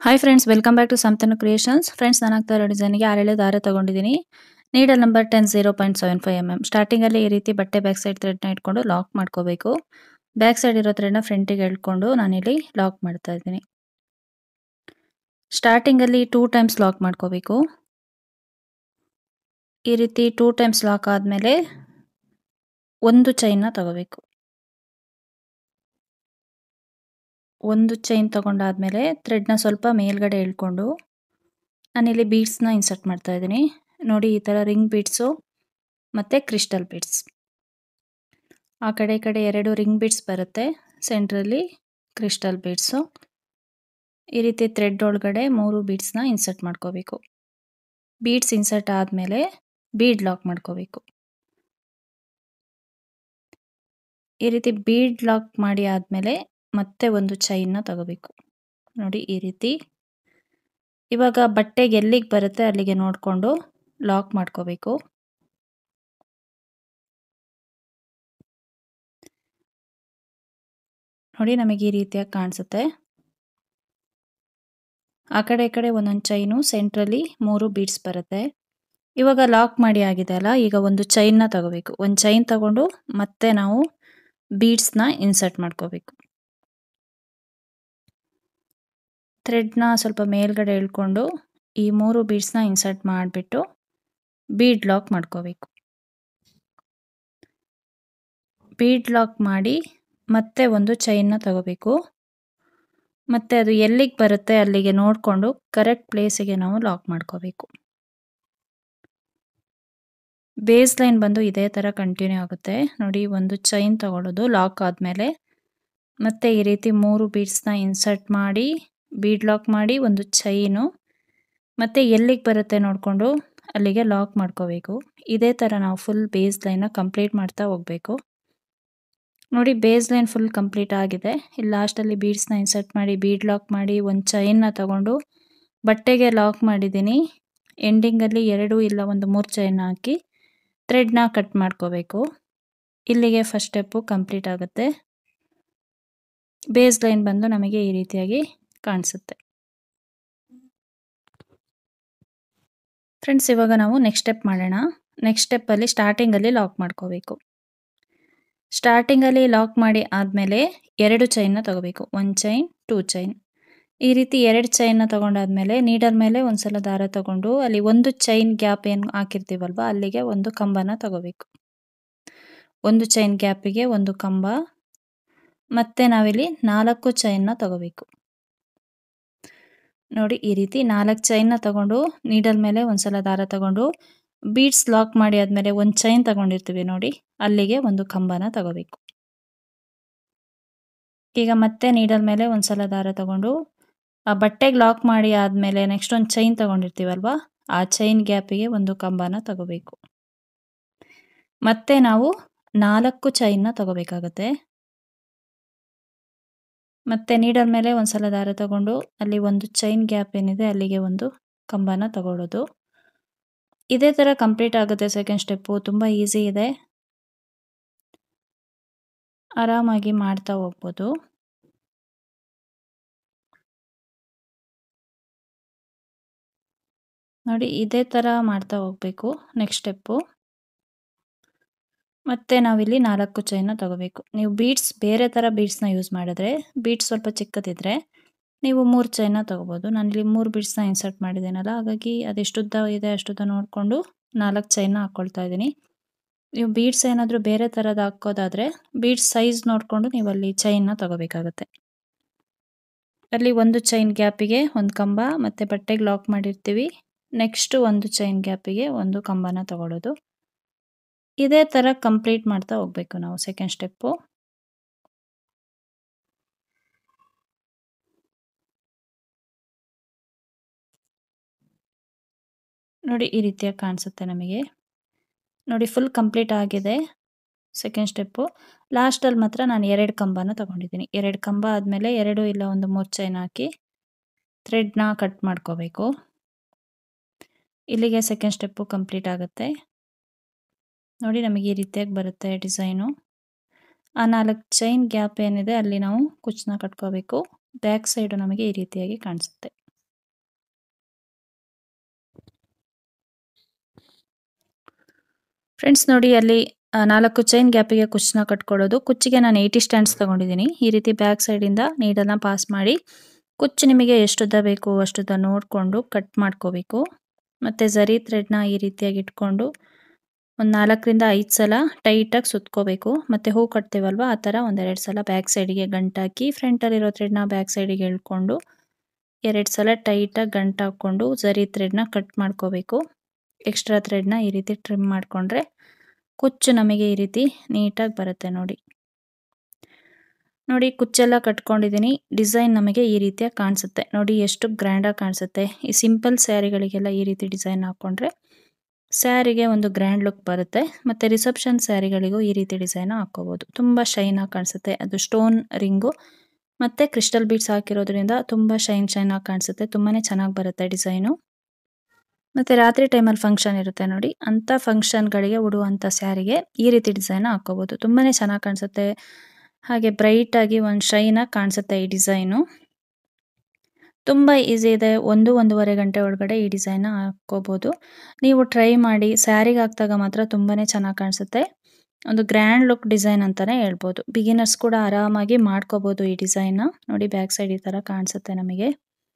hi friends welcome back to Santanu creations friends ನಾನು ಆಗ್ತಾ ಇರೋ ಡಿಸೈನ್ಗೆ ಆರೇಳೆ ದಾರ ತಗೊಂಡಿದ್ದೀನಿ needle number ten zero point seven five M M ಸ್ಟಾರ್ಟಿಂಗಲ್ಲಿ ಈ ರೀತಿ ಬಟ್ಟೆ ಬ್ಯಾಕ್ ಸೈಡ್ ಥ್ರೆಡ್ನ ಇಟ್ಕೊಂಡು ಲಾಕ್ ಮಾಡ್ಕೋಬೇಕು ಬ್ಯಾಕ್ ಸೈಡ್ ಇರೋ ಥ್ರೆಡ್ನ ಫ್ರಂಟಿಗೆ ಎಳ್ಕೊಂಡು ನಾನಿಲ್ಲಿ ಲಾಕ್ ಮಾಡ್ತಾ ಇದ್ದೀನಿ ಸ್ಟಾರ್ಟಿಂಗಲ್ಲಿ ಟೂ ಟೈಮ್ಸ್ ಲಾಕ್ ಮಾಡ್ಕೋಬೇಕು ಈ ರೀತಿ ಟೂ ಟೈಮ್ಸ್ ಲಾಕ್ ಆದಮೇಲೆ ಒಂದು ಚೈನ್ನ ತಗೋಬೇಕು ಒಂದು ಚೈನ್ ತಗೊಂಡಾದ್ಮೇಲೆ ಥ್ರೆಡ್ನ ಸ್ವಲ್ಪ ಮೇಲ್ಗಡೆ ಎಳ್ಕೊಂಡು ನಾನಿಲ್ಲಿ ಬೀಡ್ಸ್ನ ಇನ್ಸರ್ಟ್ ಮಾಡ್ತಾ ಇದ್ದೀನಿ ನೋಡಿ ಈ ಥರ ರಿಂಗ್ ಬೀಡ್ಸು ಮತ್ತು ಕ್ರಿಸ್ಟಲ್ ಬೀಡ್ಸ್ ಆ ಕಡೆ ಈ ಕಡೆ ಎರಡು ರಿಂಗ್ ಬೀಡ್ಸ್ ಬರುತ್ತೆ ಸೆಂಟ್ರಲ್ಲಿ ಕ್ರಿಸ್ಟಲ್ ಬೀಡ್ಸು ಈ ರೀತಿ ಥ್ರೆಡ್ ಒಳಗಡೆ ಮೂರು ಬೀಡ್ಸ್ನ ಇನ್ಸರ್ಟ್ ಮಾಡ್ಕೋಬೇಕು ಬೀಡ್ಸ್ ಇನ್ಸರ್ಟ್ ಆದಮೇಲೆ ಬೀಡ್ ಲಾಕ್ ಮಾಡ್ಕೋಬೇಕು ಈ ರೀತಿ ಬೀಡ್ ಲಾಕ್ ಮಾಡಿ ಆದಮೇಲೆ ಮತ್ತೆ ಒಂದು ಚೈನ್ನ ತಗೋಬೇಕು ನೋಡಿ ಈ ರೀತಿ ಇವಾಗ ಬಟ್ಟೆಗೆ ಎಲ್ಲಿಗೆ ಬರುತ್ತೆ ಅಲ್ಲಿಗೆ ನೋಡಿಕೊಂಡು ಲಾಕ್ ಮಾಡ್ಕೋಬೇಕು ನೋಡಿ ನಮಗೆ ಈ ರೀತಿಯಾಗಿ ಕಾಣಿಸುತ್ತೆ ಆ ಕಡೆ ಈ ಕಡೆ ಒಂದೊಂದು ಚೈನು ಸೆಂಟ್ರಲ್ಲಿ ಮೂರು ಬೀಡ್ಸ್ ಬರುತ್ತೆ ಇವಾಗ ಲಾಕ್ ಮಾಡಿ ಆಗಿದೆ ಅಲ್ಲ ಈಗ ಒಂದು ಚೈನ್ನ ತಗೋಬೇಕು ಒಂದು ಚೈನ್ ತಗೊಂಡು ಮತ್ತೆ ನಾವು ಬೀಡ್ಸ್ನ ಇನ್ಸರ್ಟ್ ಮಾಡ್ಕೋಬೇಕು ಥ್ರೆಡ್ನ ಸ್ವಲ್ಪ ಮೇಲ್ಗಡೆ ಎಳ್ಕೊಂಡು ಈ ಮೂರು ಬೀಡ್ಸ್ನ ಇನ್ಸರ್ಟ್ ಮಾಡಿಬಿಟ್ಟು ಬೀಡ್ ಲಾಕ್ ಮಾಡ್ಕೋಬೇಕು ಬೀಡ್ ಲಾಕ್ ಮಾಡಿ ಮತ್ತೆ ಒಂದು ಚೈನ್ನ ತಗೋಬೇಕು ಮತ್ತು ಅದು ಎಲ್ಲಿಗೆ ಬರುತ್ತೆ ಅಲ್ಲಿಗೆ ನೋಡಿಕೊಂಡು ಕರೆಕ್ಟ್ ಪ್ಲೇಸಿಗೆ ನಾವು ಲಾಕ್ ಮಾಡ್ಕೋಬೇಕು ಬೇಸ್ ಲೈನ್ ಬಂದು ಇದೇ ಥರ ಕಂಟಿನ್ಯೂ ಆಗುತ್ತೆ ನೋಡಿ ಒಂದು ಚೈನ್ ತಗೊಳ್ಳೋದು ಲಾಕ್ ಆದಮೇಲೆ ಮತ್ತೆ ಈ ರೀತಿ ಮೂರು ಬೀಡ್ಸ್ನ ಇನ್ಸರ್ಟ್ ಮಾಡಿ ಬೀಡ್ ಲಾಕ್ ಮಾಡಿ ಒಂದು ಚೈನು ಮತ್ತು ಎಲ್ಲಿಗೆ ಬರುತ್ತೆ ನೋಡಿಕೊಂಡು ಅಲ್ಲಿಗೆ ಲಾಕ್ ಮಾಡ್ಕೋಬೇಕು ಇದೇ ಥರ ನಾವು ಫುಲ್ ಬೇಸ್ ಲೈನ್ನ ಕಂಪ್ಲೀಟ್ ಮಾಡ್ತಾ ಹೋಗಬೇಕು ನೋಡಿ ಬೇಸ್ ಲೈನ್ ಫುಲ್ ಕಂಪ್ಲೀಟ್ ಆಗಿದೆ ಇಲ್ಲಿ ಲಾಸ್ಟಲ್ಲಿ ಬೀಡ್ಸ್ನ ಇನ್ಸರ್ಟ್ ಮಾಡಿ ಬೀಡ್ ಲಾಕ್ ಮಾಡಿ ಒಂದು ಚೈನ್ನ ತಗೊಂಡು ಬಟ್ಟೆಗೆ ಲಾಕ್ ಮಾಡಿದ್ದೀನಿ ಎಂಡಿಂಗಲ್ಲಿ ಎರಡು ಇಲ್ಲ ಒಂದು ಮೂರು ಚೈನ್ ಹಾಕಿ ಥ್ರೆಡ್ನ ಕಟ್ ಮಾಡ್ಕೋಬೇಕು ಇಲ್ಲಿಗೆ ಫಸ್ಟ್ ಸ್ಟೆಪ್ಪು ಕಂಪ್ಲೀಟ್ ಆಗುತ್ತೆ ಬೇಸ್ ಲೈನ್ ಬಂದು ನಮಗೆ ಈ ರೀತಿಯಾಗಿ ಕಾಣಿಸುತ್ತೆ ಫ್ರೆಂಡ್ಸ್ ಇವಾಗ ನಾವು ನೆಕ್ಸ್ಟ್ ಸ್ಟೆಪ್ ಮಾಡೋಣ ನೆಕ್ಸ್ಟ್ ಸ್ಟೆಪ್ಪಲ್ಲಿ ಸ್ಟಾರ್ಟಿಂಗಲ್ಲಿ ಲಾಕ್ ಮಾಡ್ಕೋಬೇಕು ಸ್ಟಾರ್ಟಿಂಗಲ್ಲಿ ಲಾಕ್ ಮಾಡಿ ಆದಮೇಲೆ ಎರಡು ಚೈನ್ನ ತಗೋಬೇಕು ಒಂದು ಚೈನ್ ಟೂ ಚೈನ್ ಈ ರೀತಿ ಎರಡು ಚೈನ್ನ ತಗೊಂಡಾದ್ಮೇಲೆ ನೀಡಲ್ ಮೇಲೆ ಒಂದು ಸಲ ದಾರ ತಗೊಂಡು ಅಲ್ಲಿ ಒಂದು ಚೈನ್ ಗ್ಯಾಪ್ ಏನು ಹಾಕಿರ್ತೀವಲ್ವ ಅಲ್ಲಿಗೆ ಒಂದು ಕಂಬನ ತಗೋಬೇಕು ಒಂದು ಚೈನ್ ಗ್ಯಾಪಿಗೆ ಒಂದು ಕಂಬ ಮತ್ತೆ ನಾವಿಲ್ಲಿ ನಾಲ್ಕು ಚೈನ್ನ ತಗೋಬೇಕು ನೋಡಿ ಈ ರೀತಿ ನಾಲ್ಕು ಚೈನ್ನ ತಗೊಂಡು ನೀಡಲ್ ಮೇಲೆ ಒಂದ್ಸಲ ದಾರ ತಗೊಂಡು ಬೀಡ್ಸ್ ಲಾಕ್ ಮಾಡಿ ಆದಮೇಲೆ ಒಂದು ಚೈನ್ ತಗೊಂಡಿರ್ತೀವಿ ನೋಡಿ ಅಲ್ಲಿಗೆ ಒಂದು ಕಂಬನ ತಗೋಬೇಕು ಈಗ ಮತ್ತೆ ನೀಡಲ್ ಮೇಲೆ ಒಂದ್ಸಲ ದಾರ ತಗೊಂಡು ಆ ಬಟ್ಟೆಗೆ ಲಾಕ್ ಮಾಡಿ ಆದಮೇಲೆ ನೆಕ್ಸ್ಟ್ ಒಂದು ಚೈನ್ ತಗೊಂಡಿರ್ತೀವಲ್ವ ಆ ಚೈನ್ ಗ್ಯಾಪಿಗೆ ಒಂದು ಕಂಬನ ತಗೋಬೇಕು ಮತ್ತೆ ನಾವು ನಾಲ್ಕು ಚೈನ್ನ ತಗೋಬೇಕಾಗತ್ತೆ ಮತ್ತೆ ನೀಡಲ್ ಮೇಲೆ ಒಂದ್ಸಲ ದಾರ ತಗೊಂಡು ಅಲ್ಲಿ ಒಂದು ಚೈನ್ ಗ್ಯಾಪ್ ಏನಿದೆ ಅಲ್ಲಿಗೆ ಒಂದು ಕಂಬನ ತಗೊಳ್ಳೋದು ಇದೇ ಥರ ಕಂಪ್ಲೀಟ್ ಆಗುತ್ತೆ ಸೆಕೆಂಡ್ ಸ್ಟೆಪ್ಪು ತುಂಬ ಈಸಿ ಇದೆ ಆರಾಮಾಗಿ ಮಾಡ್ತಾ ಹೋಗ್ಬೋದು ನೋಡಿ ಇದೇ ಥರ ಮಾಡ್ತಾ ಹೋಗಬೇಕು ನೆಕ್ಸ್ಟ್ ಸ್ಟೆಪ್ಪು ಮತ್ತು ನಾವಿಲ್ಲಿ ನಾಲ್ಕು ಚೈನ್ನ ತಗೋಬೇಕು ನೀವು ಬೀಡ್ಸ್ ಬೇರೆ ಥರ ಬೀಡ್ಸ್ನ ಯೂಸ್ ಮಾಡಿದ್ರೆ ಬೀಡ್ಸ್ ಸ್ವಲ್ಪ ಚಿಕ್ಕದಿದ್ರೆ ನೀವು ಮೂರು ಚೈನ್ನ ತೊಗೋಬೋದು ನಾನಿಲ್ಲಿ ಮೂರು ಬೀಡ್ಸ್ನ ಇನ್ಸರ್ಟ್ ಮಾಡಿದ್ದೀನಲ್ಲ ಹಾಗಾಗಿ ಅದೆಷ್ಟುದ್ದ ಇದೆ ಅಷ್ಟುದ್ದ ನೋಡಿಕೊಂಡು ನಾಲ್ಕು ಚೈನ್ನ ಹಾಕ್ಕೊಳ್ತಾ ಇದ್ದೀನಿ ನೀವು ಬೀಡ್ಸ್ ಏನಾದರೂ ಬೇರೆ ಥರದ್ದು ಹಾಕೋದಾದರೆ ಬೀಡ್ಸ್ ಸೈಜ್ ನೋಡಿಕೊಂಡು ನೀವು ಅಲ್ಲಿ ಚೈನ್ನ ತಗೋಬೇಕಾಗತ್ತೆ ಅಲ್ಲಿ ಒಂದು ಚೈನ್ ಗ್ಯಾಪಿಗೆ ಒಂದು ಕಂಬ ಮತ್ತು ಬಟ್ಟೆಗೆ ಲಾಕ್ ಮಾಡಿರ್ತೀವಿ ನೆಕ್ಸ್ಟು ಒಂದು ಚೈನ್ ಗ್ಯಾಪಿಗೆ ಒಂದು ಕಂಬನ ತಗೊಳ್ಳೋದು ಇದೇ ಥರ ಕಂಪ್ಲೀಟ್ ಮಾಡ್ತಾ ಹೋಗಬೇಕು ನಾವು ಸೆಕೆಂಡ್ ಸ್ಟೆಪ್ಪು ನೋಡಿ ಈ ರೀತಿಯಾಗಿ ಕಾಣಿಸುತ್ತೆ ನಮಗೆ ನೋಡಿ ಫುಲ್ ಕಂಪ್ಲೀಟ್ ಆಗಿದೆ ಸೆಕೆಂಡ್ ಸ್ಟೆಪ್ಪು ಲಾಸ್ಟಲ್ಲಿ ಮಾತ್ರ ನಾನು ಎರಡು ಕಂಬನ ತಗೊಂಡಿದ್ದೀನಿ ಎರಡು ಕಂಬ ಆದಮೇಲೆ ಎರಡು ಇಲ್ಲ ಒಂದು ಮೂರು ಚೈನ್ ಹಾಕಿ ಥ್ರೆಡ್ನ ಕಟ್ ಮಾಡ್ಕೋಬೇಕು ಇಲ್ಲಿಗೆ ಸೆಕೆಂಡ್ ಸ್ಟೆಪ್ಪು ಕಂಪ್ಲೀಟ್ ಆಗುತ್ತೆ ನೋಡಿ ನಮಗೆ ಈ ರೀತಿಯಾಗಿ ಬರುತ್ತೆ ಡಿಸೈನು ಆ ನಾಲ್ಕು ಚೈನ್ ಗ್ಯಾಪ್ ಏನಿದೆ ಅಲ್ಲಿ ನಾವು ಕುಚ್ಚನ್ನ ಕಟ್ಕೋಬೇಕು ಬ್ಯಾಕ್ ಸೈಡು ನಮಗೆ ಈ ರೀತಿಯಾಗಿ ಕಾಣಿಸುತ್ತೆ ಫ್ರೆಂಡ್ಸ್ ನೋಡಿ ಅಲ್ಲಿ ಆ, ನಾಲ್ಕು ಚೈನ್ ಗ್ಯಾಪಿಗೆ ಕುಚ್ಚನ್ನ ಕಟ್ಕೊಳ್ಳೋದು ಕುಚ್ಚಿಗೆ ನಾನು ಏಯ್ಟಿ ಸ್ಟ್ಯಾಂಡ್ಸ್ ತಗೊಂಡಿದ್ದೀನಿ ಈ ರೀತಿ ಬ್ಯಾಕ್ ಸೈಡಿಂದ ನೀಡನ್ನು ಪಾಸ್ ಮಾಡಿ ಕುಚ್ಚು ನಿಮಗೆ ಎಷ್ಟುದ್ದ ಬೇಕು ಅಷ್ಟುದ್ದ ನೋಡಿಕೊಂಡು ಕಟ್ ಮಾಡ್ಕೋಬೇಕು ಮತ್ತು ಝರಿ ಥ್ರೆಡ್ನ ಈ ರೀತಿಯಾಗಿ ಇಟ್ಕೊಂಡು ಒಂದು ನಾಲ್ಕರಿಂದ ಐದು ಸಲ ಟೈಟಾಗಿ ಸುತ್ಕೋಬೇಕು ಮತ್ತು ಹೂ ಕಟ್ತೀವಲ್ವ ಆ ಥರ ಒಂದೆರಡು ಸಲ ಬ್ಯಾಕ್ ಸೈಡಿಗೆ ಗಂಟಾಕಿ ಫ್ರಂಟಲ್ಲಿರೋ ಥ್ರೆಡ್ನ ಬ್ಯಾಕ್ ಸೈಡಿಗೆ ಎಳ್ಕೊಂಡು ಎರಡು ಸಲ ಟೈಟಾಗಿ ಗಂಟು ಹಾಕ್ಕೊಂಡು ಝರಿ ಥ್ರೆಡ್ನ ಕಟ್ ಮಾಡ್ಕೋಬೇಕು ಎಕ್ಸ್ಟ್ರಾ ಥ್ರೆಡ್ನ ಈ ರೀತಿ ಟ್ರಿಮ್ ಮಾಡಿಕೊಂಡ್ರೆ ಕುಚ್ಚು ನಮಗೆ ಈ ರೀತಿ ನೀಟಾಗಿ ಬರುತ್ತೆ ನೋಡಿ ನೋಡಿ ಕುಚ್ಚೆಲ್ಲ ಕಟ್ಕೊಂಡಿದ್ದೀನಿ ಡಿಸೈನ್ ನಮಗೆ ಈ ರೀತಿಯಾಗಿ ಕಾಣಿಸುತ್ತೆ ನೋಡಿ ಎಷ್ಟು ಗ್ರ್ಯಾಂಡಾಗಿ ಕಾಣಿಸುತ್ತೆ ಈ ಸಿಂಪಲ್ ಸ್ಯಾರಿಗಳಿಗೆಲ್ಲ ಈ ರೀತಿ ಡಿಸೈನ್ ಹಾಕ್ಕೊಂಡ್ರೆ ಸ್ಯಾರಿಗೆ ಒಂದು ಗ್ರ್ಯಾಂಡ್ ಲುಕ್ ಬರುತ್ತೆ ಮತ್ತು ರಿಸೆಪ್ಷನ್ ಸ್ಯಾರಿಗಳಿಗೂ ಈ ರೀತಿ ಡಿಸೈನ್ ಹಾಕ್ಕೋಬೋದು ತುಂಬ ಶೈನಾಗಿ ಕಾಣಿಸುತ್ತೆ ಅದು ಸ್ಟೋನ್ ರಿಂಗು ಮತ್ತು ಕ್ರಿಸ್ಟಲ್ ಬೀಡ್ಸ್ ಹಾಕಿರೋದ್ರಿಂದ ತುಂಬ ಶೈನ್ ಶೈನಾಗಿ ಕಾಣಿಸುತ್ತೆ ತುಂಬಾ ಚೆನ್ನಾಗಿ ಬರುತ್ತೆ ಡಿಸೈನು ಮತ್ತು ರಾತ್ರಿ ಟೈಮಲ್ಲಿ ಫಂಕ್ಷನ್ ಇರುತ್ತೆ ನೋಡಿ ಅಂಥ ಫಂಕ್ಷನ್ಗಳಿಗೆ ಉಡುವಂಥ ಸ್ಯಾರಿಗೆ ಈ ರೀತಿ ಡಿಸೈನ್ ಹಾಕ್ಕೋಬೋದು ತುಂಬಾ ಚೆನ್ನಾಗಿ ಕಾಣಿಸುತ್ತೆ ಹಾಗೆ ಬ್ರೈಟಾಗಿ ಒಂದು ಶೈನಾಗಿ ಕಾಣಿಸುತ್ತೆ ಈ ಡಿಸೈನು ತುಂಬ ಈಸಿ ಇದೆ ಒಂದು ಒಂದೂವರೆ ಗಂಟೆ ಒಳಗಡೆ ಈ ಡಿಸೈನ್ನ ಹಾಕ್ಕೋಬೋದು ನೀವು ಟ್ರೈ ಮಾಡಿ ಸ್ಯಾರಿಗೆ ಹಾಕಿದಾಗ ಮಾತ್ರ ತುಂಬಾ ಚೆನ್ನಾಗಿ ಕಾಣಿಸುತ್ತೆ ಒಂದು ಗ್ರ್ಯಾಂಡ್ ಲುಕ್ ಡಿಸೈನ್ ಅಂತಲೇ ಹೇಳ್ಬೋದು ಬಿಗಿನರ್ಸ್ ಕೂಡ ಆರಾಮಾಗಿ ಮಾಡ್ಕೋಬೋದು ಈ ಡಿಸೈನ್ನ ನೋಡಿ ಬ್ಯಾಕ್ ಸೈಡ್ ಈ ಥರ ಕಾಣಿಸುತ್ತೆ ನಮಗೆ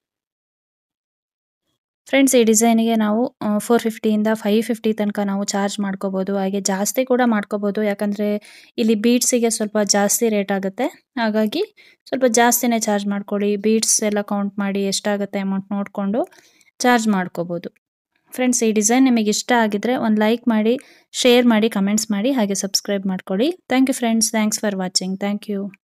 ಫ್ರೆಂಡ್ಸ್ ಈ ಡಿಸೈನಿಗೆ ನಾವು ಫೋರ್ ಫಿಫ್ಟಿಯಿಂದ ಫೈವ್ ಫಿಫ್ಟಿ ತನಕ ನಾವು ಚಾರ್ಜ್ ಮಾಡ್ಕೋಬೋದು ಹಾಗೆ ಜಾಸ್ತಿ ಕೂಡ ಮಾಡ್ಕೋಬೋದು ಯಾಕಂದರೆ ಇಲ್ಲಿ ಬೀಡ್ಸಿಗೆ ಸ್ವಲ್ಪ ಜಾಸ್ತಿ ರೇಟ್ ಆಗುತ್ತೆ ಹಾಗಾಗಿ ಸ್ವಲ್ಪ ಜಾಸ್ತಿನೇ ಚಾರ್ಜ್ ಮಾಡ್ಕೊಳ್ಳಿ ಬೀಡ್ಸ್ ಎಲ್ಲ ಕೌಂಟ್ ಮಾಡಿ ಎಷ್ಟಾಗುತ್ತೆ ಅಮೌಂಟ್ ನೋಡಿಕೊಂಡು ಚಾರ್ಜ್ ಮಾಡ್ಕೋಬೋದು ಫ್ರೆಂಡ್ಸ್ ಈ ಡಿಸೈನ್ ನಿಮಗೆ ಇಷ್ಟ ಆಗಿದ್ರೆ ಒಂದು ಲೈಕ್ ಮಾಡಿ ಶೇರ್ ಮಾಡಿ ಕಮೆಂಟ್ಸ್ ಮಾಡಿ ಹಾಗೆ ಸಬ್ಸ್ಕ್ರೈಬ್ ಮಾಡ್ಕೊಳ್ಳಿ thank you friends thanks for watching thank you